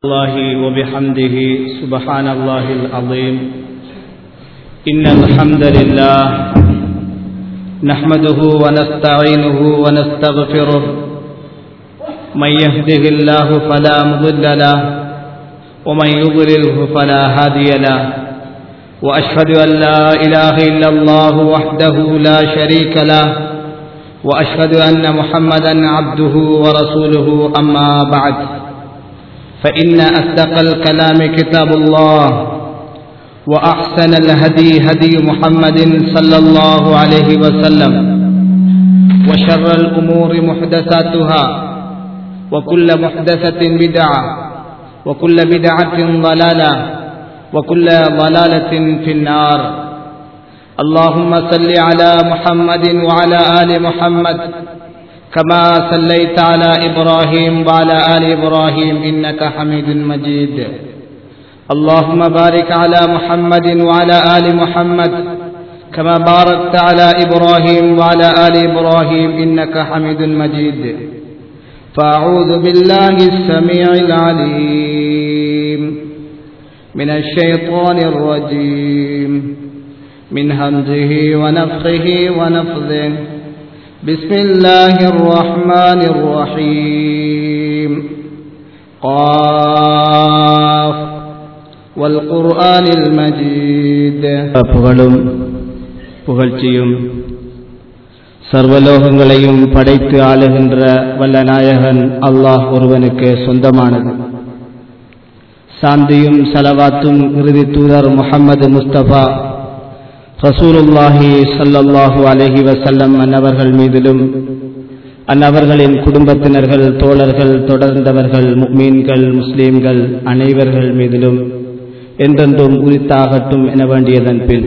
الله وبحمده سبحان الله العظيم إن الحمد لله نحمده ونستعينه ونستغفره من يهده الله فلا مضل له ومن يضلله فلا هادي له وأشهد أن لا إله إلا الله وحده لا شريك له وأشهد أن محمدا عبده ورسوله أما بعد فإن أصدق الكلام كتاب الله وأحسن الهدي هدي محمد صلى الله عليه وسلم وشر الأمور محدثاتها وكل محدثة بدعة وكل بدعة ضلالة وكل ضلالة في النار اللهم صل على محمد وعلى آل محمد كما صليت على إبراهيم وعلى آل إبراهيم إنك حميد مجيد اللهم بارك على محمد وعلى آل محمد كما باركت على إبراهيم وعلى آل إبراهيم إنك حميد مجيد فأعوذ بالله السميع العليم من الشيطان الرجيم من همزه ونفخه ونفذه بسم الله الرحمن الرحيم قاف والقرآن المجيد புகழும் புகழ்ச்சியும் சர்வலோகங்களையும் படைத்து ஆளுகின்ற வல்ல நாயகன் அல்லாஹ் ஒருவனுக்கு சொந்தமானது சாந்தியும் சலவாத்தும் இறுதி தூதர் முகமது முஸ்தபா ரசூலுல்லாஹி சல்லல்லாஹு அலஹி வசல்லம் அன்னவர்கள் மீதிலும் அன்னவர்களின் குடும்பத்தினர்கள் தோழர்கள் தொடர்ந்தவர்கள் மீன்கள் முஸ்லீம்கள் அனைவர்கள் மீதிலும் என்றென்றும் உரித்தாகட்டும் என வேண்டியதன் பின்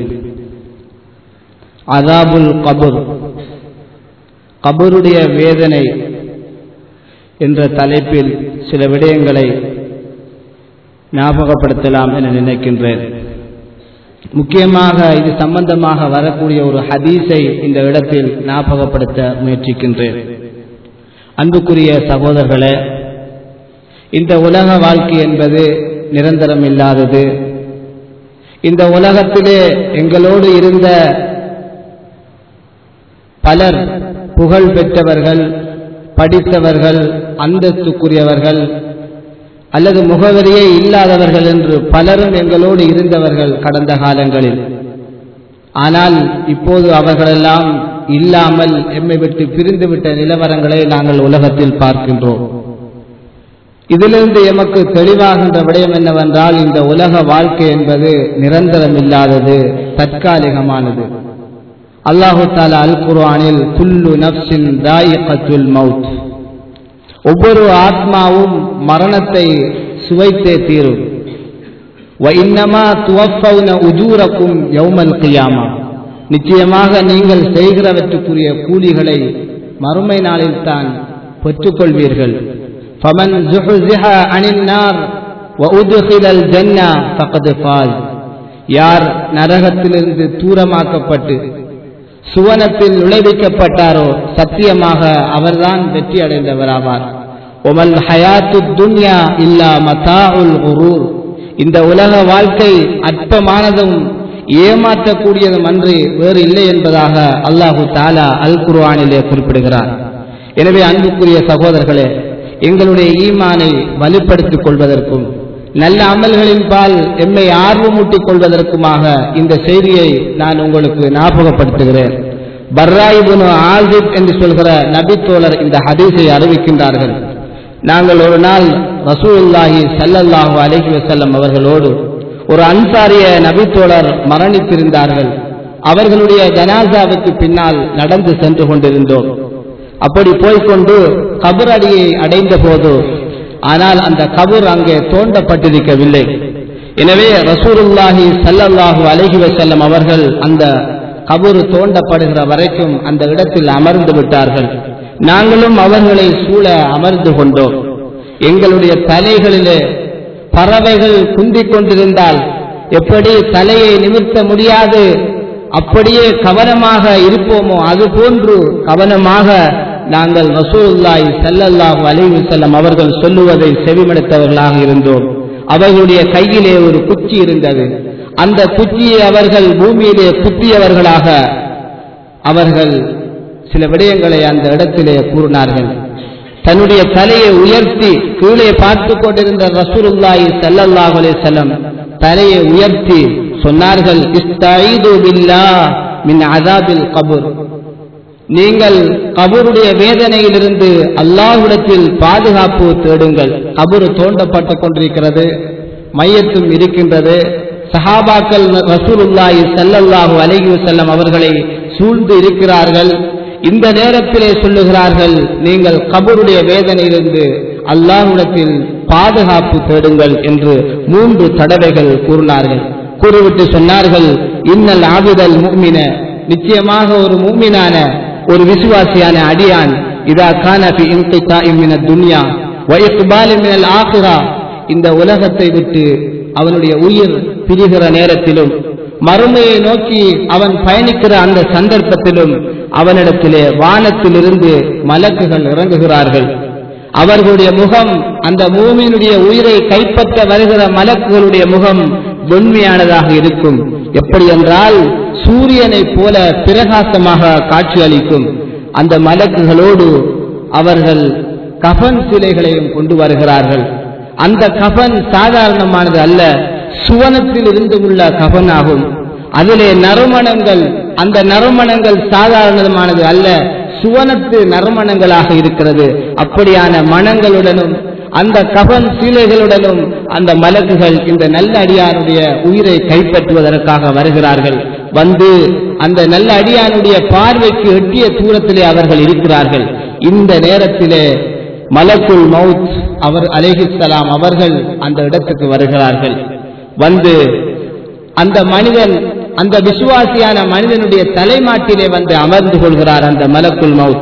அதாபுல் கபுர் கபருடைய வேதனை என்ற தலைப்பில் சில விடயங்களை ஞாபகப்படுத்தலாம் என நினைக்கின்றேன் முக்கியமாக இது சம்பந்தமாக வரக்கூடிய ஒரு ஹதீஸை இந்த இடத்தில் ஞாபகப்படுத்த முயற்சிக்கின்றேன் அன்புக்குரிய சகோதரர்களே இந்த உலக வாழ்க்கை என்பது நிரந்தரம் இல்லாதது இந்த உலகத்திலே எங்களோடு இருந்த பலர் புகழ் பெற்றவர்கள் படித்தவர்கள் அந்தஸ்துக்குரியவர்கள் அல்லது முகவரியே இல்லாதவர்கள் என்று பலரும் எங்களோடு இருந்தவர்கள் கடந்த காலங்களில் ஆனால் இப்போது அவர்களெல்லாம் இல்லாமல் எம்மை விட்டு பிரிந்துவிட்ட நிலவரங்களை நாங்கள் உலகத்தில் பார்க்கின்றோம் இதிலிருந்து எமக்கு தெளிவாகின்ற விடயம் என்னவென்றால் இந்த உலக வாழ்க்கை என்பது நிரந்தரம் இல்லாதது தற்காலிகமானது அல்லாஹு தாலா அல் குர்ஆனில் குல்லு நப்சின் தாயிகத்துல் மவுத் ஒவ்வொரு ஆத்மாவும் மரணத்தை சுவைத்தே தீரும் இன்னமா துவஃபவுன உஜூரக்கும் யௌமல் கியாமா நிச்சயமாக நீங்கள் செய்கிறவற்றுக்குரிய கூலிகளை மறுமை நாளில் தான் பெற்றுக்கொள்வீர்கள் ஃபமன் ஜுஹ்ஸிஹ அனின் நார் وأدخل الجنة فقد فاز யார் நரகத்திலிருந்து தூரமாக்கப்பட்டு சுவனத்தில் நுழைவிக்கப்பட்டாரோ சத்தியமாக அவர்தான் வெற்றி அடைந்தவராவார் ஒமல் ஹயாத்து துன்யா இல்லா மதாஉல் குரூர் இந்த உலக வாழ்க்கை அற்பமானதும் ஏமாற்றக்கூடியதும் அன்று வேறு இல்லை என்பதாக அல்லாஹு தாலா அல் குர்ஆனிலே குறிப்பிடுகிறார் எனவே அன்புக்குரிய சகோதரர்களே எங்களுடைய ஈமானை வலுப்படுத்திக் கொள்வதற்கும் நல்ல அமல்களின் பால் எம்மை ஆர்வமூட்டிக் கொள்வதற்குமாக இந்த செய்தியை நான் உங்களுக்கு ஞாபகப்படுத்துகிறேன் பர்ராயிபுனு ஆசிப் என்று சொல்கிற நபித்தோழர் இந்த ஹதீஸை அறிவிக்கின்றார்கள் நாங்கள் ஒரு நாள் ரசூலுல்லாஹி சல்லல்லாஹு அலஹி வசல்லம் அவர்களோடு ஒரு அன்சாரிய நபித்தோழர் மரணித்திருந்தார்கள் அவர்களுடைய ஜனாசாவுக்கு பின்னால் நடந்து சென்று கொண்டிருந்தோம் அப்படி போய்கொண்டு கபர் அடியை அடைந்த போது ஆனால் அந்த கபூர் அங்கே தோண்டப்பட்டிருக்கவில்லை எனவே ரசூருல்லாஹி சல்லல்லாஹு அலஹி வசல்லம் அவர்கள் அந்த கபூர் தோண்டப்படுகிற வரைக்கும் அந்த இடத்தில் அமர்ந்து விட்டார்கள் நாங்களும் அவர்களை சூழ அமர்ந்து கொண்டோம் எங்களுடைய தலைகளிலே பறவைகள் குந்திக் கொண்டிருந்தால் எப்படி தலையை நிமிர்த்த முடியாது அப்படியே கவனமாக இருப்போமோ அது போன்று கவனமாக நாங்கள் ரசூலுல்லாஹி ஸல்லல்லாஹு அலைஹி வஸல்லம் அவர்கள் சொல்லுவதை செவிமடுத்தவர்களாக இருந்தோம் அவர்களுடைய கையிலே ஒரு குச்சி இருந்தது அந்த குச்சியை அவர்கள் பூமியிலே குத்தியவர்களாக அவர்கள் சில விடயங்களை அந்த இடத்திலே கூறினார்கள் தன்னுடைய தலையை உயர்த்தி கீழே பார்த்து கொண்டிருந்த ரசூலுல்லாஹி ஸல்லல்லாஹு அலைஹி வஸல்லம் தலையை உயர்த்தி சொன்னார்கள் இஸ்தஈது பில்லாஹ் மின் அஸாபில் கபர் நீங்கள் கபருடைய வேதனையிலிருந்து அல்லாஹ்விடத்தில் பாதுகாப்பு தேடுங்கள் கபரு தோண்டப்பட்டுக் கொண்டிருக்கிறது மையத்தும் இருக்கின்றது சஹாபாக்கள் ரசூலுல்லாஹி ஸல்லல்லாஹு அலைஹி வஸல்லம் அவர்களை சூழ்ந்து இருக்கிறார்கள் இந்த நேரத்திலே சொல்லுகிறார்கள் நீங்கள் கபருடைய வேதனையிலிருந்து அல்லாஹ்விடத்தில் பாதுகாப்பு தேடுங்கள் என்று மூன்று தடவைகள் கூறினார்கள் கூறிவிட்டு சொன்னார்கள் இன்னல் ஆபிதல் முக்மின நிச்சயமாக ஒரு மூமினான ஒரு விசுவாசியான அடியான் இதா கான ஃபி இன்கிதாஇம் மின துன்யா வ இக்பாலின் மினல் ஆখিরা இந்த உலகத்தை விட்டு அவனுடைய உயிர் பிரிகிற நேரத்திலும் மறுமையை நோக்கி அவன் பயணிக்கிற அந்த சந்தர்ப்பத்திலும் அவனிடத்திலே வானத்திலிருந்து மலக்குகள் இறங்குகிறார்கள் அவர்களுடைய முகம் அந்த மூமியினுடைய உயிரை கைப்பற்ற வருகிற மலக்குகளுடைய முகம் வெண்மையானதாக இருக்கும் எப்படி என்றால் சூரியனைப் போல பிரகாசமாக காட்சியளிக்கும் அந்த மலக்குகளோடு அவர்கள் கஃன் சிலைகளையும் கொண்டு வருகிறார்கள் அந்த கஃன் சாதாரணமானது அல்ல சுவனத்தில் இருந்து உள்ள கஃன் ஆகும் அதிலே நறுமணங்கள் அந்த நறுமணங்கள் சாதாரணமானது அல்ல சுவனத்து நறுமணங்களாக இருக்கிறது அப்படியான மனங்களுடனும் அந்த கபன் சீலைகளுடனும் அந்த மலக்குகள் இந்த நல்ல அடியானுடைய உயிரை கைப்பற்றுவதற்காக வருகிறார்கள் வந்து அந்த நல்ல அடியானுடைய பார்வைக்கு எட்டிய தூரத்திலே அவர்கள் இருக்கிறார்கள் இந்த நேரத்திலே மலக்குல் மவுத் அவர் அலேஹிஸ்லாம் அவர்கள் அந்த இடத்துக்கு வருகிறார்கள் வந்து அந்த மனிதன் அந்த விசுவாசியான மனிதனுடைய தலைமாட்டிலே வந்து அமர்ந்து கொள்கிறார் அந்த மலக்குல் மவுத்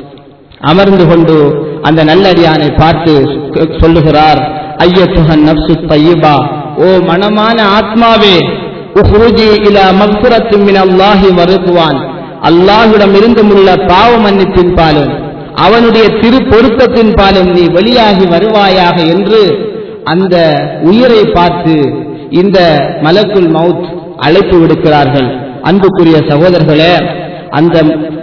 அமர்ந்து கொண்டு அந்த நல்லடியானை பார்த்து சொல்லுகிறார் ஐயத்துஹன் நப்சு தையிபா ஓ மனமான ஆத்மாவே உஹ்ருஜி இலா மக்ஃபிரத்து மின் அல்லாஹி வருகுவான் அல்லாஹ்விடம் இருந்துமுள்ள பாவ மன்னிப்பின் பாலும் அவனுடைய திரு பொருத்தத்தின் பாலும் நீ வெளியாகி வருவாயாக என்று அந்த உயிரை பார்த்து இந்த மலக்குல் மவுத் அழைப்பு விடுக்கிறார்கள் அன்புக்குரிய சகோதரர்களே அந்த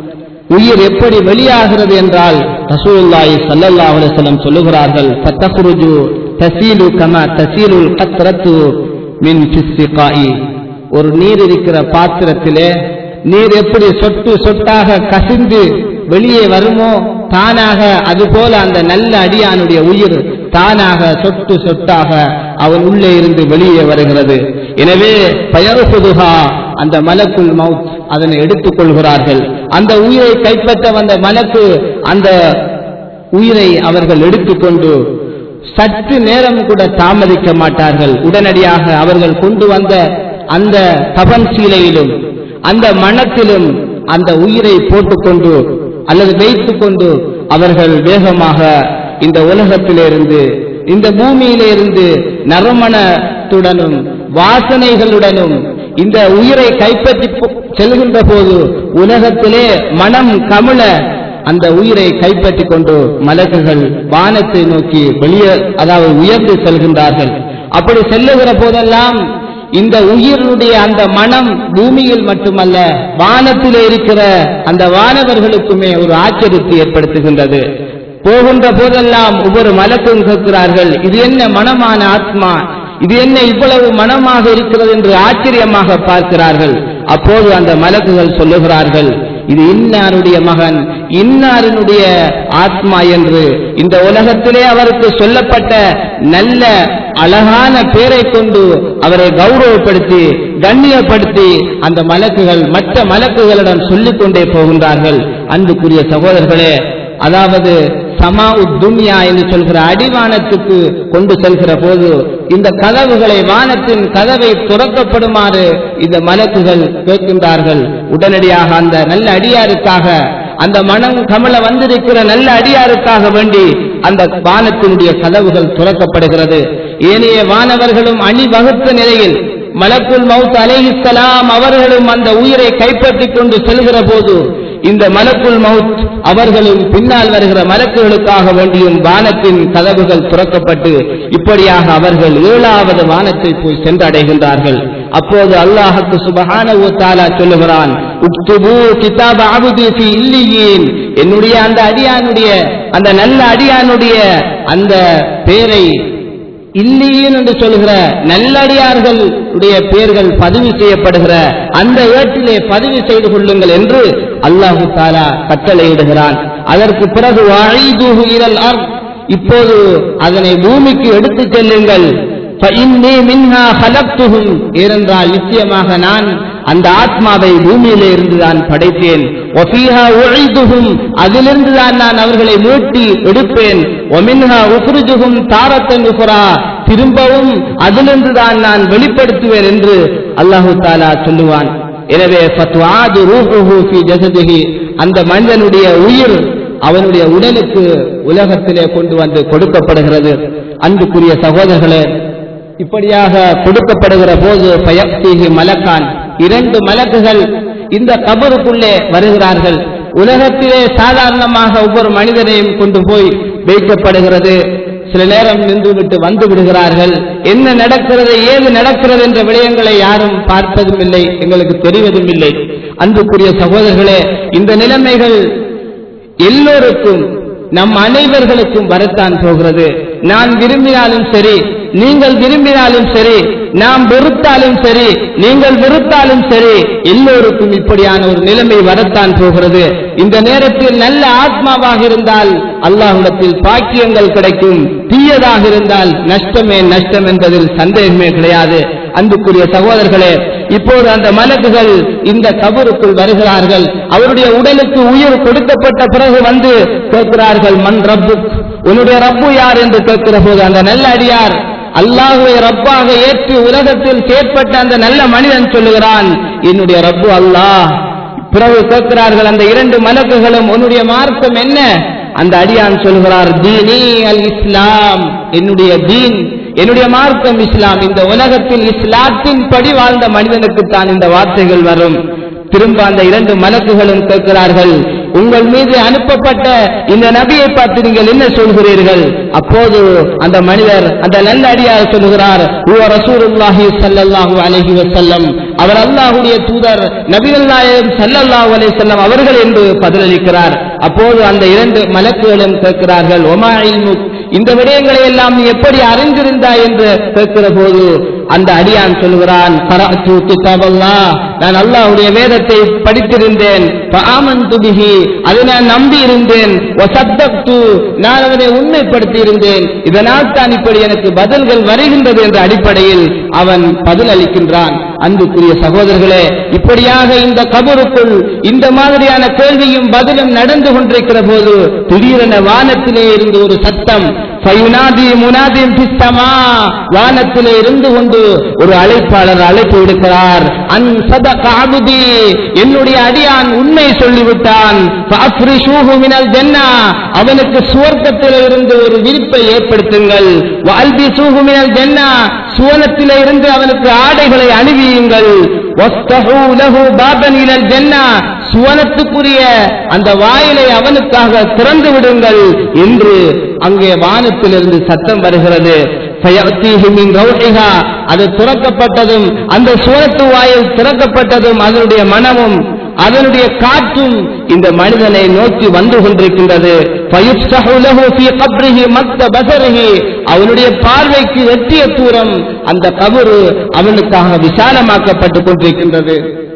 உயிர் எப்படி வெளியாகிறது என்றால் ரசூலுல்லாஹி ஸல்லல்லாஹு அலைஹி வஸல்லம் சொல்லுகிறார்கள் ஃபத்தஹ்ருஜு தசீலு கமா தசீலுல் கத்ரத்து மின் ஃபிஸ்ஸிகாஇ ஒரு நீர் இருக்கிற பாத்திரத்திலே நீர் எப்படி சொட்டு சொட்டாக கசிந்து வெளியே வருமோ தானாக அதுபோல அந்த நல்ல அடியானுடைய உயிர் தானாக சொட்டு சொட்டாக அவன் உள்ளே இருந்து வெளியே வருகிறது எனவே பயறுசுதுகா அந்த மலக்குள் மவுத் அதனை எடுத்துக் கொள்கிறார்கள் அந்த உயிரை கைப்பற்ற வந்த மலக்கு அந்த உயிரை அவர்கள் எடுத்துக்கொண்டு சற்று நேரம் கூட தாமதிக்க மாட்டார்கள் உடனடியாக அவர்கள் கொண்டு வந்த அந்த கபன் சீலையிலும் அந்த மனத்திலும் அந்த உயிரை போட்டுக்கொண்டு அல்லது வைத்துக் கொண்டு அவர்கள் வேகமாக இந்த உலகத்திலிருந்து இந்த பூமியிலிருந்து நறுமணத்துடனும் வாசனைகளுடனும் இந்த உயிரை கைப்பற்றி செல்கின்ற போது உலகத்திலே மனம் கமல அந்த உயிரை கைப்பற்றி கொண்டு மலக்குகள் வானத்தை நோக்கி வெளியே அதாவது உயர்ந்து செல்கின்றார்கள் அப்படி செல்லுகிற போதெல்லாம் இந்த உயிரினுடைய அந்த மனம் பூமியில் மட்டுமல்ல வானத்திலே இருக்கிற அந்த வானவர்களுக்குமே ஒரு ஆச்சரியத்தை ஏற்படுத்துகின்றது போகின்ற போதெல்லாம் ஒவ்வொரு மலக்கும் கேட்கிறார்கள் இது என்ன மனமான ஆத்மா இது என்ன இவ்வளவு மனமாக இருக்கிறது என்று ஆச்சரியமாக பார்க்கிறார்கள் அப்போது அந்த மலக்குகள் சொல்லுகிறார்கள் இது இன்னாருடைய மகன் இன்னாரினுடைய ஆத்மா என்று இந்த உலகத்திலே அவருக்கு சொல்லப்பட்ட நல்ல அழகான பேரை கொண்டு அவரை கௌரவப்படுத்தி கண்ணியப்படுத்தி அந்த மலக்குகள் மற்ற மலக்குகளிடம் சொல்லிக் கொண்டே போகின்றார்கள் அன்புக்குரிய சகோதரர்களே அதாவது சமா துன்யா என்று சொல்கிற அடிவானத்துக்கு கொண்டு செல்கிற போது இந்த கதவுகளை வானத்தின் கதவை துறக்கப்படுமாறு இந்த மலக்குகள் கேட்கின்றார்கள் உடனடியாக அந்த நல்ல அடியாருக்காக அந்த மனம் கமல வந்திருக்கிற நல்ல அடியாருக்காக வேண்டி அந்த வானத்தினுடைய கதவுகள் துறக்கப்படுகிறது ஏனைய வானவர்களும் அணிவகுத்த நிலையில் மலக்குல் மவுத் அலைஹிஸ்ஸலாம் அவர்களும் அந்த உயிரை கைப்பற்றிக் கொண்டு செல்கிற போது இந்த மலக்குல் மவுத் அவர்களும் பின்னால் வருகிற மலக்குகளுக்காக வேண்டியும் வானத்தின் கதவுகள் துறக்கப்பட்டு இப்படியாக அவர்கள் ஏழாவது வானத்தை போய் சென்றடைகின்றார்கள் அப்போது அல்லாஹுக்கு சுபஹானஹு வ தஆலா சொல்லுகிறான் உக்துபு கிதாப அப்தி ஃபீ இல்லியீன் என்னுடைய அந்த அடியானுடைய அந்த நல்ல அடியானுடைய அந்த பேரை இல்லியின் என்று சொல்கிற நல்லடியார்கள் உடைய பெயர்கள் பதிவு செய்யப்படுகிற அந்த ஏட்டிலே பதிவு செய்து கொள்ளுங்கள் என்று அல்லாஹு தாலா கட்டளையிடுகிறான் அதற்கு பிறகு வாழிதுஹு இலல் அர்த் இப்போது அதனை பூமிக்கு எடுத்துச் செல்லுங்கள் فإني منها خلقتهم ஏனென்றால் நிச்சயமாக நான் அந்த ஆத்மாவை பூமியிலே இருந்து தான் படைத்தேன் وفيها أعيدهم அதிலிருந்து தான் நான் அவர்களை மீட்டி எடுப்பேன் ومنها أخرجهم تارة أخرى திரும்பவும் அதிலிருந்து தான் நான் வெளிப்படுத்துவேன் என்று அல்லாஹு தாலா சொல்லுவான் எனவே ஃபத்வாது ரூஹுஹு ஃபீ ஜஸதிஹி அந்த மனிதனுடைய உயிர் அவனுடைய உடலுக்கு உலகத்திலே கொண்டு வந்து கொடுக்கப்படுகிறது அன்புக்குரிய சகோதரர்களே இப்படியாக கொடுக்கப்படுகிற போது பயக்திகி மலக்கான் இரண்டு மலக்குகள் இந்த கபருக்குள்ளே வருகிறார்கள் உலகத்திலே சாதாரணமாக ஒவ்வொரு மனிதனையும் கொண்டு போய் வைக்கப்படுகிறது சில நேரம் நின்றுவிட்டு வந்து விடுகிறார்கள் என்ன நடக்கிறது ஏது நடக்கிறது என்ற விடயங்களை யாரும் பார்ப்பதும் இல்லை எங்களுக்கு தெரிவதும் இல்லை அன்புக்குரிய சகோதரர்களே இந்த நிலைமைகள் எல்லோருக்கும் நம் அனைவர்களுக்கும் வரத்தான் போகிறது நான் விரும்பினாலும் சரி நீங்கள் விரும்பினாலும் சரி நாம் வெறுத்தாலும் சரி நீங்கள் வெறுத்தாலும் சரி எல்லோருக்கும் இப்படியான ஒரு நிலைமை வரத்தான் போகிறது இந்த நேரத்தில் நல்ல ஆத்மாவாக இருந்தால் அல்லாஹ்விடத்தில் பாக்கியங்கள் கிடைக்கும் தீயதாக இருந்தால் நஷ்டமே நஷ்டம் என்பதில் சந்தேகமே கிடையாது அன்புக்குரிய சகோதரர்களே இப்போது அந்த மலக்குகள் இந்த கபருக்குள் வருகிறார்கள் அவருடைய உடலுக்கு உயிர் கொடுக்கப்பட்ட பிறகு வந்து கேட்கிறார்கள் மண் ரப்பு உன்னுடைய ரப்பு யார் என்று கேட்கிற போது அந்த நல்ல அடியார் அல்லாஹுவை ரப்பாக ஏற்று உலகத்தில் செயற்பட்ட அந்த நல்ல மனிதன் சொல்லுகிறான் என்னுடைய ரப்பு அல்லாஹ் பிறகு கேட்கிறார்கள் அந்த இரண்டு மலக்குகளும் உன்னுடைய மார்க்கம் என்ன அந்த அடியான் சொல்கிறார் தீனி அல் இஸ்லாம் என்னுடைய தீன் என்னுடைய மார்க்கம் இஸ்லாம் இந்த உலகத்தில் இஸ்லாத்தின் படி வாழ்ந்த மனிதனுக்கு தான் இந்த வார்த்தைகள் வரும் திரும்ப அந்த இரண்டு மலக்குகளும் கேட்கிறார்கள் உங்கள் மீது அனுப்பப்பட்ட இந்த நபியை பார்த்து நீங்கள் என்ன சொல்கிறீர்கள் அப்போது அந்த மனிதர் அந்த நல்ல அடியார் சொல்லுகிறார் ஓ ரசூலுல்லாஹி ஸல்லல்லாஹு அலைஹி வஸல்லம் அவர் அல்லாஹ்வுடைய தூதர் நபிகள் நாயகம் ஸல்லல்லாஹு அலைஹி வஸல்லம் அவர்கள் என்று பதிலளிக்கிறார் அப்போது அந்த இரண்டு மலக்குகளும் கேட்கிறார்கள் ஒமா இல்முக் இந்த விடயங்களை எல்லாம் நீ எப்படி அறிந்திருந்தாய் என்று கேட்கிற போது அந்த அடியான் சொல்கிறான் "கரஅத்து கிதாபல்லாஹ்." நான் அல்லாஹ்வுடைய வேதத்தை படித்திருந்தேன் ஃபஆமன்து பிஹி. அதை நான் நம்பி இருந்தேன் வசத்தக்து. நான் அதனை உண்மைப்படுத்தி இருந்தேன் இதனால் தான் இப்படி எனக்கு பதில்கள் வருகின்றது என்ற அடிப்படையில் அவன் பதில் அளிக்கின்றான் அன்புக்குரிய சகோதரர்களே இப்படியாக இந்த கபருக்குள் இந்த மாதிரியான கேள்வியும் பதிலும் நடந்து கொண்டிருக்கிற போது திடீரென வானத்திலே இருந்து ஒரு சத்தம் ஃபயுனாதி முனாதிம் பிஸ்தமா வானத்திலே இருந்து கொண்டு ஒரு அழைப்பாளர் அழைப்பு விடுக்கிறார் அன் சதக அபுதி என்னுடைய அடியான் உண்மை சொல்லிவிட்டான் ஃபஅஃப்ரிஷூஹு மினல் ஜன்னா அவனுக்கு சுவர்க்கத்திலே இருந்து ஒரு விரிப்பை ஏற்படுத்துங்கள் வஅல்பிசூஹு மினல் ஜன்னா சுவனத்திலே இருந்து அவனுக்கு ஆடைகளை அணிவியுங்கள் வஸ்தஹூ லஹு பாபன் இலல் ஜன்னா சுவனத்துக்குரிய அந்த வாயிலை அவனுக்காக திறந்து விடுங்கள் என்று அங்கே வானத்திலிருந்து சத்தம் வருகிறது فَيَأْتِيهِ مِنْ رَوْحِهَا அது துறக்கப்பட்டதும் அந்த சுவனத்து வாயில் திறக்கப்பட்டதும் அதனுடைய மனமும் அதனுடைய காற்றும் இந்த மனிதனை நோக்கி வந்து கொண்டிருக்கின்றது فَيُفْسَحُ لَهُ فِي قَبْرِهِ مَدَّ بَصَرِهِ அவனுடைய பார்வைக்கு எட்டிய தூரம் அந்த கபரு அவனுக்காக விசாலமாக்கப்பட்டுக் கொண்டிருக்கின்றது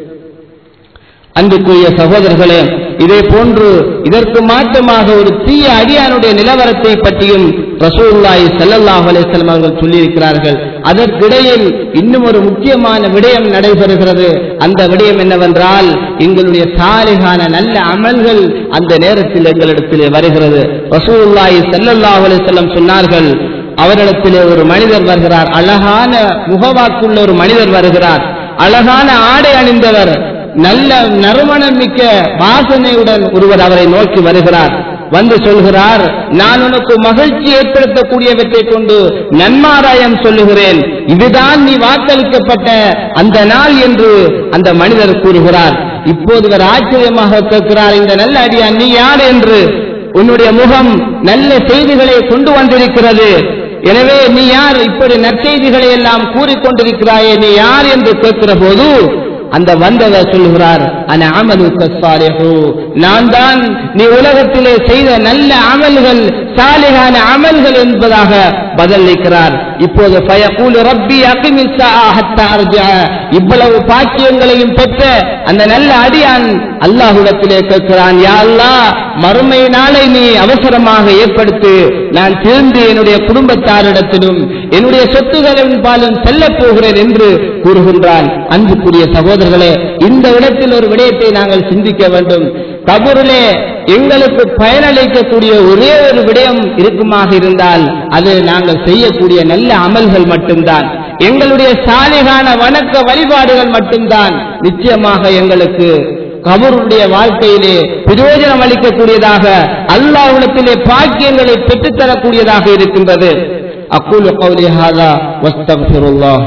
அன்புக்குரிய சகோதரர்களே இதே போன்று இதற்கு மாற்றமாக ஒரு தீய அடியானுடைய நிலவரத்தை பற்றியும் ரசூலுல்லாஹி ஸல்லல்லாஹு அலைஹி வஸல்லம் அவர்கள் சொல்லியிருக்கிறார்கள் அதற்கிடையில் இன்னும் ஒரு முக்கியமான விடயம் நடைபெறுகிறது அந்த விடயம் என்னவென்றால் எங்களுடைய சாலிகான நல்ல அமல்கள் அந்த நேரத்தில் எங்களிடத்திலே வருகிறது ரசூலுல்லாஹி ஸல்லல்லாஹு அலைஹி வஸல்லம் சொன்னார்கள் அவரிடத்திலே ஒரு மனிதர் வருகிறார் அழகான முகவாக்குள்ள ஒரு மனிதர் வருகிறார் அழகான ஆடை அணிந்தவர் நல்ல நறுமணம் மிக்க வாசனையுடன் ஒருவர் அவரை நோக்கி வருகிறார் வந்து சொல்கிறார் நான் உனக்கு மகிழ்ச்சி ஏற்படுத்தக்கூடியவற்றை கொண்டு நன்மாராயம் சொல்லுகிறேன் இதுதான் நீ வாக்களிக்கப்பட்ட அந்த நாள் என்று அந்த மனிதர் கூறுகிறார் இப்போது இவர் ஆச்சரியமாக கேட்கிறார் இந்த நல்ல அடியான் நீ யார் என்று உன்னுடைய முகம் நல்ல செய்திகளை கொண்டு வந்திருக்கிறது எனவே நீ யார் இப்படி நற்செய்திகளை எல்லாம் கூறிக்கொண்டிருக்கிறாயே நீ யார் என்று கேட்கிற போது அந்த வந்தவர் சொல்லுகிறார் அன அமலுக்க சாலிஹு நான் தான் நீ உலகத்திலே செய்த நல்ல அமல்கள் சாலிகான அமல்கள் என்பதாக பதிலளிக்கிறார் இப்போது ஃபயகூலு ரப்பி அகிமிஸ் ஸாஅ ஹத்தா அர்ஜஅ இவ்வளவு பாக்கியங்களையும் பெற்ற அந்த நல்ல அடியான் அல்லாஹ்விடத்திலே கேட்கிறான் யா அல்லாஹ் மறுமை நாளை நீ அவசரமாக ஏற்படுத்து நான் திரும்பி என்னுடைய குடும்பத்தாரிடத்திலும் என்னுடைய சொத்துக்களின் பாலும் செல்லப் போகிறேன் என்று கூறுகின்றான் அன்புக்குரிய சகோதரர்களே இந்த இடத்தில் ஒரு விடயத்தை நாங்கள் சிந்திக்க வேண்டும் கபூரிலே எங்களுக்கு பயனளிக்கக்கூடிய ஒரே ஒரு விடயம் இருக்குமாக இருந்தால் அது நாங்கள் செய்யக்கூடிய நல்ல அமல்கள் மட்டும்தான் எங்களுடைய சாலிகான வணக்க வழிபாடுகள் மட்டும்தான் நிச்சயமாக எங்களுக்கு கபருடைய வாழ்க்கையிலே பிரயோஜனம் அளிக்கக்கூடியதாக அல்லாஹ்விடத்திலே பாக்கியங்களை பெற்றுத்தரக்கூடியதாக இருக்கின்றது அக்குல் கௌலி ஹாதா வஸ்தக்ஃபிருல்லாஹ்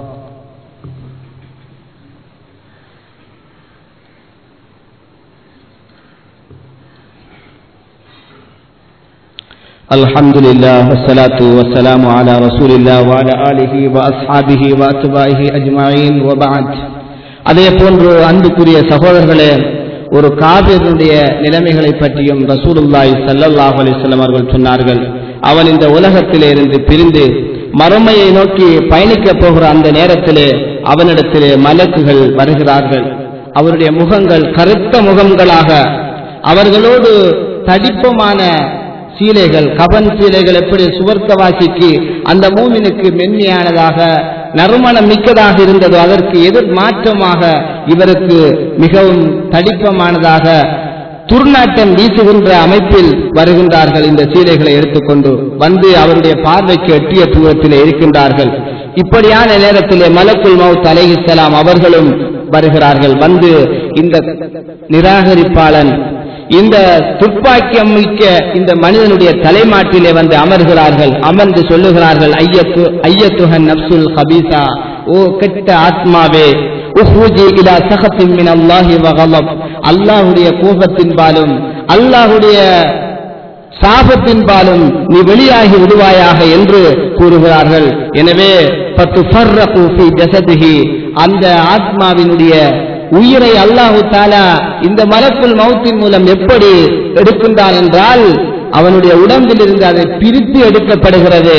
الحمد لله والصلاة والسلام على رسول الله وعلى آله وأصحابه وأتباعه أجمعين وبعد அதே போன்று அன்புக்குரிய சகோதரர்களே ஒரு காபிரனுடைய நிலைமைகளை பற்றியும் ரசூலுல்லாஹி ஸல்லல்லாஹு அலைஹி வஸல்லம் அவர்கள் சொன்னார்கள் அவன் இந்த உலகத்திலே இருந்து பிரிந்து மறுமையை நோக்கி பயணிக்கப் போகிற அந்த நேரத்திலே அவனிடத்திலே மலக்குகள் வருகிறார்கள் அவருடைய முகங்கள் கருத்த முகங்களாக அவர்களோடு தடிப்பமான சீலைகள் கபன் சீலைகள் எப்படி சுவர்க்கவாசிக்கு அந்த மூமினுக்கு மென்மையானதாக நறுமணம் மிக்கதாக இருந்ததோ அதற்கு எதிர் மாற்றமாக இவருக்கு மிகவும் தடிப்பமானதாக துர்நாட்டம் வீசுகின்ற அமைப்பில் வருகின்றார்கள் இந்த சீலைகளை எடுத்துக்கொண்டு வந்து அவருடைய பார்வைக்கு எட்டிய தூரத்திலே இருக்கின்றார்கள் இப்படியான நேரத்திலே மலக்குல் மவுத் அலைஹிஸ்ஸலாம் அவர்களும் வருகிறார்கள் வந்து இந்த நிராகரிப்பாளன் இந்த துப்பாக்கியம் மிக்க இந்த மனிதனுடைய தலைமாட்டிலே வந்து அமர்கிறார்கள் அமர்ந்து சொல்லுகிறார்கள் ஐயத்து ஐயத்துஹன் நப்சுல் ஹபீசா ஓ கெட்ட ஆத்மாவே உஹ்ருஜி இலா சகத்தின் மின் அல்லாஹி வகலப் அல்லாஹுடைய கோபத்தின்பாலும் அல்லாஹுடைய சாபத்தின்பாலும் நீ வெளியாகி விடுவாயாக என்று கூறுகிறார்கள் எனவே பத்து ஃபர்ரகு ஃபி ஜஸதிஹி அந்த ஆத்மாவினுடைய உயிரை அல்லாஹு தாலா இந்த மலக்குள் மௌத்தின் மூலம் எப்படி எடுக்கின்றான் என்றால் அவனுடைய உடம்பில் இருந்து அதை பிரித்து எடுக்கப்படுகிறது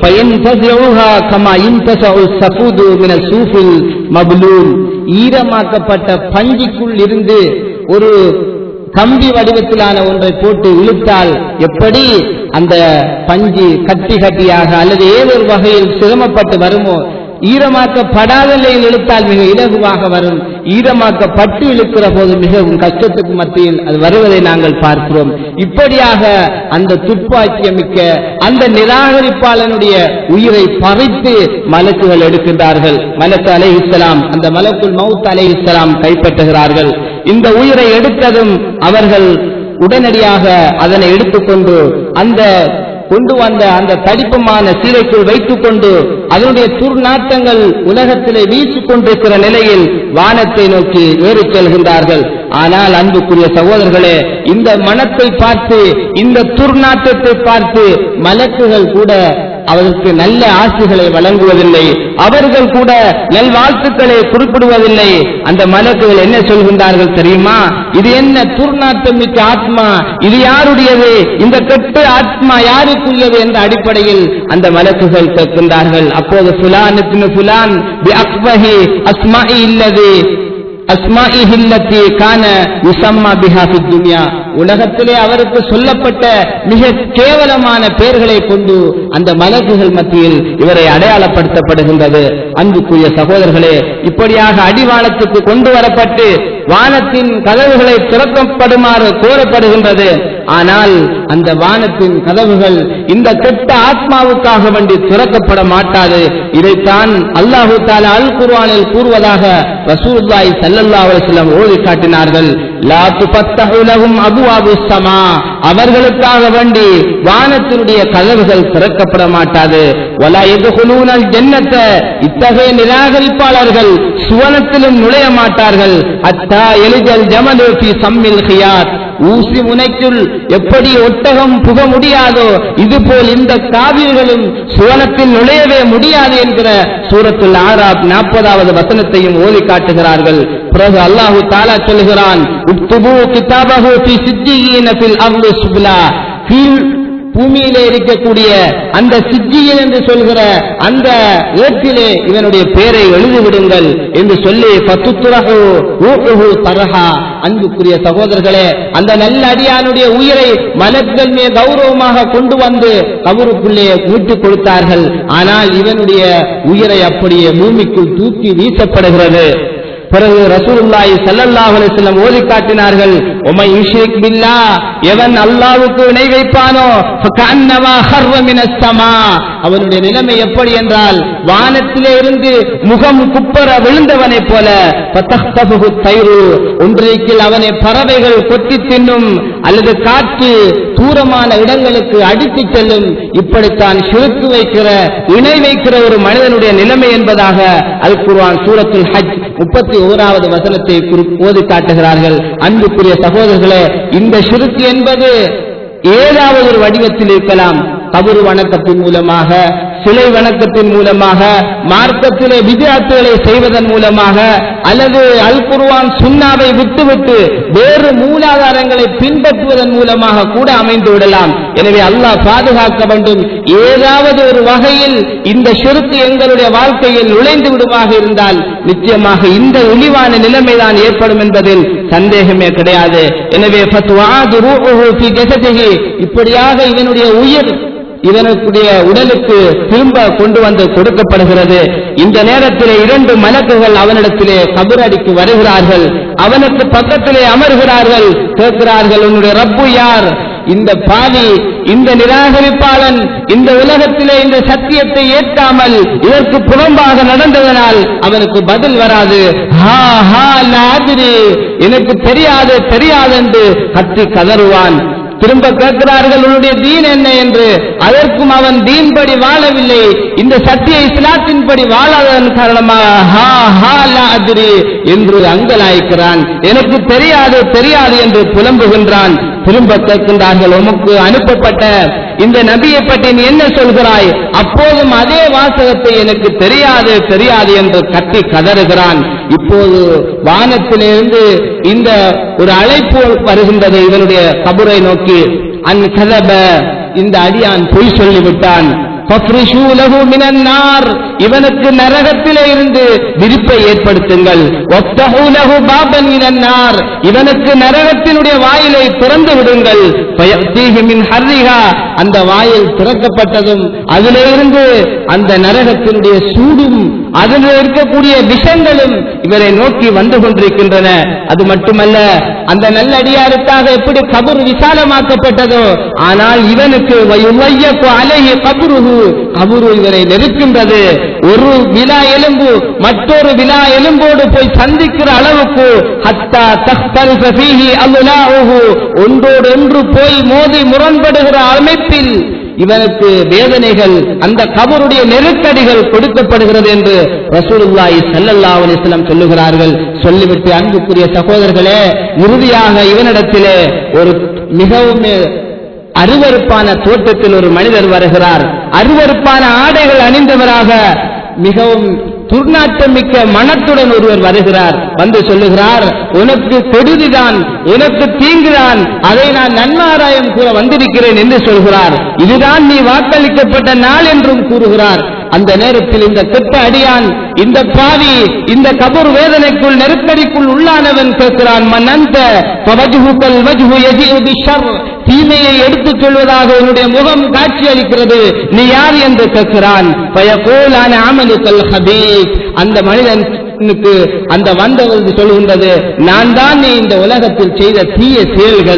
ஈரமாக்கப்பட்ட பஞ்சிக்குள் இருந்து ஒரு கம்பி வடிவத்திலான ஒன்றை போட்டு இழுத்தால் எப்படி அந்த பஞ்சு கட்டி கட்டியாக அல்லது ஏதொரு வகையில் சிரமப்பட்டு வருமோ ஈரமாக்கப்படாத நிலையில் இழுத்தால் மிக இலகுவாக வரும் ஈரமாக்கப்பட்டு இழுக்கிற போது மிகவும் கஷ்டத்துக்கு மத்தியில் அது வருவதை நாங்கள் பார்க்கிறோம் இப்படியாக அந்த துப்பாக்கியமிக்க அந்த நிராகரிப்பாளனுடைய உயிரை பறித்து மலக்குகள் எடுக்கின்றார்கள் மலக்கு அலை இஸ்லாம் அந்த மலக்குள் மவுத் அலை இஸ்லாம் கைப்பற்றுகிறார்கள் இந்த உயிரை எடுத்ததும் அவர்கள் உடனடியாக அதனை எடுத்துக்கொண்டு அந்த கொண்டு வந்த அந்த தடிப்பமான சீலைக்குள் வைத்துக் கொண்டு அதனுடைய துர்நாட்டங்கள் உலகத்திலே வீசிக் கொண்டிருக்கிற நிலையில் வானத்தை நோக்கி ஏறிச் செல்கின்றார்கள் ஆனால் அன்புக்குரிய சகோதரர்களே இந்த மனத்தை பார்த்து இந்த துர்நாட்டத்தை பார்த்து மலக்குகள் கூட அவருக்கு நல்ல ஆசைகளை வழங்குவதில்லை அவர்கள் கூட நல்வாழ்த்துக்களை குறிப்பிடுவதில்லை அந்த மலக்குகள் என்ன சொல்கின்றார்கள் தெரியுமா இது என்ன துர்நாட்டம் மிக்க ஆத்மா இது யாருடையது இந்த கெட்ட ஆத்மா யாருக்குரியது என்ற அடிப்படையில் அந்த மலக்குகள் கேட்கின்றார்கள் அப்போது புலான் புலான் அக்பஹி அஸ்மாஇ இல்லது அஸ்மாஇஹில்லத்தி கான யுசம்மா பிஹா ஃபித் துன்யா உலகத்திலே அவருக்கு சொல்லப்பட்ட மிக கேவலமான பெயர்களை கொண்டு அந்த மலக்குகள் மத்தியில் இவரை அடையாளப்படுத்தப்படுகின்றது அன்புக்குரிய சகோதரர்களே இப்படியாக அடிவானத்துக்கு கொண்டு வரப்பட்டு வானத்தின் கதவுகளை திறக்கப்படுமாறு கோரப்படுகின்றது ஆனால் அந்த வானத்தின் கதவுகள் இந்த கெட்ட ஆத்மாவுக்காக வேண்டி திறக்கப்பட மாட்டாது இதைத்தான் அல்லாஹு தாலா அல் குர்ஆனில் கூறுவதாக ரசூலுல்லாஹி ஸல்லல்லாஹு அலைஹி வஸல்லம் ஓதி காட்டினார்கள் லா துஃபத்தஹு லஹும் அபுவாபுஸ் ஸமா அவர்களுக்காக வேண்டி வானத்தினுடைய கதவுகள் திறக்கப்பட மாட்டாது வலா யதுகுலூனல் ஜன்னத்த இத்தகைய நிராகரிப்பாளர்கள் சுவனத்திலும் நுழைய மாட்டார்கள் அத்தா எலிஜல் ஜமலு ஃபி சம்மில் ஹியாத் ஊசி முனைக்குள் எப்படி ஒட்டகம் புக முடியாதோ இதுபோல் இந்த காவிர்களும் சுவனத்தில் நுழையவே முடியாது என்கிற சூரத்துல் ஆராப் நாற்பதாவது வசனத்தையும் ஓதி காட்டுகிறார்கள் பிறகு அல்லாஹு தாலா சொல்கிறான் உக்துபு கிதாபஹு ஃபி சிஜ்ஜியீன ஃபில் அர்லி சுப்லா கீழ் பூமியிலே இருக்கக்கூடிய அந்த சிஜ்ஜியன் என்று சொல்கிற அந்த ஏட்டிலே இவனுடைய பெயரை எழுதிவிடுங்கள் என்று சொல்லி பத்துத்துரகு ஊக்குஹு தரஹா அன்புக்குரிய சகோதரர்களே அந்த நல்ல அடியானுடைய உயிரை மலக்கள் மே கௌரவமாக கொண்டு வந்து கபருக்குள்ளே மீட்டுக் கொடுத்தார்கள் ஆனால் இவனுடைய உயிரை அப்படியே பூமிக்குள் தூக்கி வீசப்படுகிறது பிறகு ரசூலுல்லாஹி ஸல்லல்லாஹு அலைஹி வஸல்லம் ஓதி காட்டினார்கள் உமை யுஷ்ரிக் பில்லா எவன் அல்லாஹ்வுக்கு இணை வைப்பானோ ஃபகன்னமா ஹர்ர மினஸ் ஸமா அவனுடைய நிலைமை எப்படி என்றால் வானத்திலே இருந்து முகம் குப்பர விழுந்தவனைப் போல ஃபதஹ்தபுஹு தைரு ஒன்றைக்கில் அவனை பறவைகள் கொத்தி தின்னும் அல்லது காற்று தூரமான இடங்களுக்கு அடித்துச் செல்லும் இப்படித்தான் சிறுக்கு வைக்கிற இணை வைக்கிற ஒரு மனிதனுடைய நிலைமை என்பதாக அல் குர்ஆன் சூரத்துல் ஹஜ் முப்பத்தி ஓராவது வசனத்தை குறி- ஓதி காட்டுகிறார்கள் அன்புக்குரிய சகோதரர்களே இந்த சிறுக்கு என்பது ஏதாவது ஒரு வடிவத்தில் இருக்கலாம் கபரு வணக்கத்தின் மூலமாக சிலை வணக்கத்தின் மூலமாக மார்க்கத்திலே விஜயாத்துகளை செய்வதன் மூலமாக அல்லது அல் குர்ஆன் சுன்னாவை விட்டுவிட்டு வேறு மூலாதாரங்களை பின்பற்றுவதன் மூலமாக கூட அமைந்து விடலாம் எனவே அல்லாஹ் பாதுகாக்க வேண்டும் ஏதாவது ஒரு வகையில் இந்த ஷிருக்கு எங்களுடைய வாழ்க்கையில் நுழைந்து விடுமாக இருந்தால் நிச்சயமாக இந்த இழிவான நிலைமைதான் ஏற்படும் என்பதில் சந்தேகமே கிடையாது எனவே ஃபத்வாது ரூஹுஹு ஃபீ ஜஸதிஹி இப்படியாக இவனுடைய உயிர் இவனுடைய உடலுக்கு திரும்ப கொண்டு வந்து கொடுக்கப்படுகிறது இந்த நேரத்திலே இரண்டு மலக்குகள் அவனிடத்திலே கபரடிக்கு வருகிறார்கள் அவனுக்கு பக்கத்திலே அமர்கிறார்கள் கேட்கிறார்கள் உன்னுடைய ரப்பு யார் இந்த பாவி இந்த நிராகரிப்பாளன் இந்த உலகத்திலே இந்த சத்தியத்தை ஏற்காமல் இதற்கு புறம்பாக நடந்ததனால் அவனுக்கு பதில் வராது ஹா ஹா லா அத்ரி. எனக்கு தெரியாது தெரியாது என்று கத்தி கதறுவான் திரும்ப கேட்கிறார்கள் உன்னுடைய தீன் என்ன என்று அதற்கும் அவன் தீன்படி வாழவில்லை இந்த சத்திய இஸ்லாத்தின்படி வாழாததன் காரணமாக ஹா ஹா லா அத்ரி என்று அங்கலாய்க்கிறான் எனக்கு தெரியாது தெரியாது என்று புலம்புகின்றான் திரும்ப கேட்கின்றார்கள் உமக்கு அனுப்பப்பட்ட இந்த நபியை பற்றி நீ என்ன சொல்கிறாய் அப்போதும் அதே வாசகத்தை எனக்கு தெரியாது தெரியாது என்று கத்தி கதறுகிறான் இப்போது வானத்திலிருந்து இந்த ஒரு அழைப்பு வருகின்றது இவனுடைய கபரை நோக்கி அன் கதப இந்த அடியான் பொய் சொல்லிவிட்டான் فَافْرِشُوا لَهُ مِنَ النَّارِ இவனுக்கு நரகத்திலே இருந்து விரிப்பை ஏற்படுத்துங்கள் وَافْتَحُوا لَهُ بَابًا مِنَ النَّارِ இவனுக்கு நரகத்தினுடைய வாயிலை திறந்து விடுங்கள் فَيَأْتِيهِ مِنْ حَرِّهَا அந்த வாயில் திறக்கப்பட்டதும் அதிலே இருந்து அந்த நரகத்தினுடைய சூடும் அதில் இருக்கக்கூடிய விஷங்களும் இவரை நோக்கி வந்து கொண்டிருக்கின்றன அது மட்டுமல்ல அந்த நல்லடியாருக்காக எப்படி கபர் விசாலமாக்கப்பட்டதோ ஆனால் இவனுக்கு வயுமையக்கு அலைய கபுருகு கபுரு இவரை நெருக்கின்றது ஒரு விழா எலும்பு மற்றொரு விழா எலும்போடு போய் சந்திக்கிற அளவுக்கு ஹத்தா தஹ்தல்ஃப ஃபீஹி அல்லாஹு ஒன்றோடு ஒன்று போய் மோதி முரண்படுகிற அமைப்பில் இவனுக்கு வேதனைகள் அந்த கபருடைய நெருக்கடிகள் கொடுக்கப்படுகிறது என்று ரசூலுல்லாஹி ஸல்லல்லாஹு அலைஹி வஸல்லம் சொல்லுகிறார்கள் சொல்லிவிட்டு அன்புக்குரிய சகோதரர்களே இறுதியாக இவனிடத்திலே ஒரு மிகவும் அருவருப்பான தோட்டத்தில் ஒரு மனிதர் வருகிறார் அருவருப்பான ஆடைகள் அணிந்தவராக மிகவும் துர்நாற்றம் மிக்க மனத்துடன் ஒருவர் வருகிறார் வந்து சொல்லுகிறார் உனக்கு கெடுதிதான் உனக்கு தீங்குதான் அதை நான் நன்மாராயம் கூற வந்திருக்கிறேன் என்று சொல்கிறார் இதுதான் நீ வாக்களிக்கப்பட்ட நாள் என்றும் கூறுகிறார் அந்த நேரத்தில் இந்த கெட்ட அடியான் இந்த பாவி இந்த கபூர் வேதனைக்குள் நெருக்கடிக்குள் உள்ளானவன் கேட்கிறான் மன்னந்த பவஜுகுக்கல் வஜ்ஹு யஜிஉ பிஷர் தீமையை எடுத்துச் சொல்வதாக உன்னுடைய முகம் காட்சி அளிக்கிறது நீ யார் என்று கேட்கிறான் பயகோலான அமலுக்கல் ஹபீஸ் அந்த மனிதனுக்கு அந்த வந்தவர் சொல்கின்றது நான் தான் நீ இந்த உலகத்தில் செய்த தீய செயல்கள்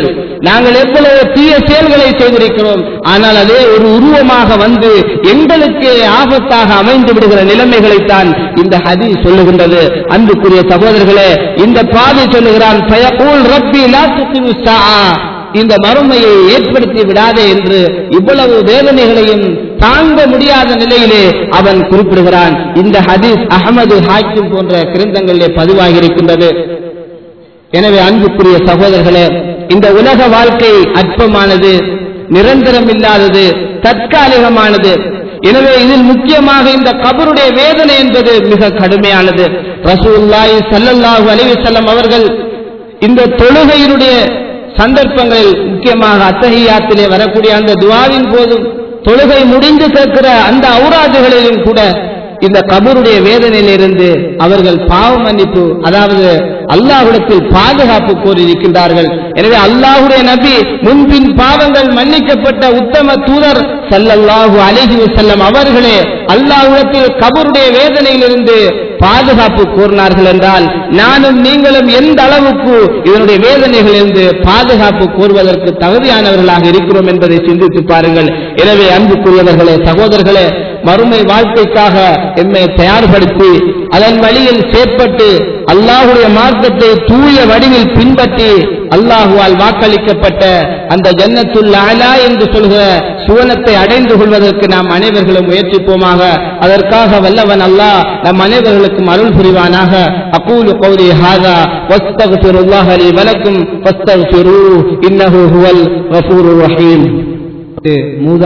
நாங்கள் எவ்வளவு தீய செயல்களை செய்திருக்கிறோம் ஆனால் அதே ஒரு உருவமாக வந்து எங்களுக்கு ஆபத்தாக அமைந்து விடுகிற நிலைமைகளைத்தான் இந்த ஹதீஸ் சொல்லுகின்றது அன்புக்குரிய சகோதரர்களே இந்த பாதை சொல்லுகிறான் "ஃபயகூல் ரப்பி லா துக்கிமு ஸாஆ." இந்த மறுமையை ஏற்படுத்தி விடாதே என்று இவ்வளவு வேதனைகளையும் தாங்க முடியாத நிலையிலே அவன் குறிப்பிடுகிறான் இந்த ஹதீஸ் அகமது ஹாக்கிம் போன்ற கிரந்தங்களிலே பதிவாகி இருக்கின்றது எனவே அன்புக்குரிய சகோதரர்களே இந்த உலக வாழ்க்கை அற்பமானது நிரந்தரம் இல்லாதது தற்காலிகமானது எனவே இதில் முக்கியமாக இந்த கபருடைய வேதனை என்பது மிக கடுமையானது ரசூலுல்லாஹி ஸல்லல்லாஹு அலைஹி வஸல்லம் அவர்கள் இந்த தொழுகையினுடைய சந்தர்ப்பங்களில் முக்கியமாக அத்தஹியாத்திலே வரக்கூடிய அந்த துவாவின் போதும் தொழுகை முடிந்து கேட்கிற அந்த அவுராதுகளிலும் கூட இந்த கபருடைய வேதனையிலிருந்து அவர்கள் பாவ மன்னிப்பு அதாவது அல்லாஹ்விடத்தில் பாதுகாப்பு கோரியிருக்கின்றார்கள் எனவே அல்லாஹ்வுடைய நபி முன்பின் பாவங்கள் மன்னிக்கப்பட்ட உத்தம தூதர் ஸல்லல்லாஹு அலைஹி வஸல்லம் அவர்களே அல்லாஹ்விடத்தில் கபருடைய வேதனையிலிருந்து பாதுகாப்பு கோரினார்கள் என்றால் நானும் நீங்களும் எந்த அளவுக்கு இதனுடைய வேதனைகளிலிருந்து பாதுகாப்பு கோருவதற்கு தகுதியானவர்களாக இருக்கிறோம் என்பதை சிந்தித்து பாருங்கள் எனவே அன்புக்குரியவர்களே சகோதரர்களே மறுமை வாழ்க்கைக்காக எம்மை தயார்படுத்தி அதன் வழியில் செயற்பட்டு அல்லாஹுடைய மார்க்கத்தை தூய வடிவில் பின்பற்றி அல்லாஹுவால் வாக்களிக்கப்பட்ட அந்த ஜன்னத்துல் அலா என்று சொல்கிற சுவனத்தை அடைந்து கொள்வதற்கு நாம் அனைவர்களும் முயற்சிப்போமாக அதற்காக வல்லவன் அல்லாஹ் நம் அனைவர்களுக்கும் அருள் புரிவானாக அகூலு கௌரி ஹாதா வஸ்தக்ஃபிருல்லாஹ் லி வலக்கும் வஸ்தக்ஃபிரூ இன்னஹு ஹுவல் கஃபூருர் ரஹீம் மூதா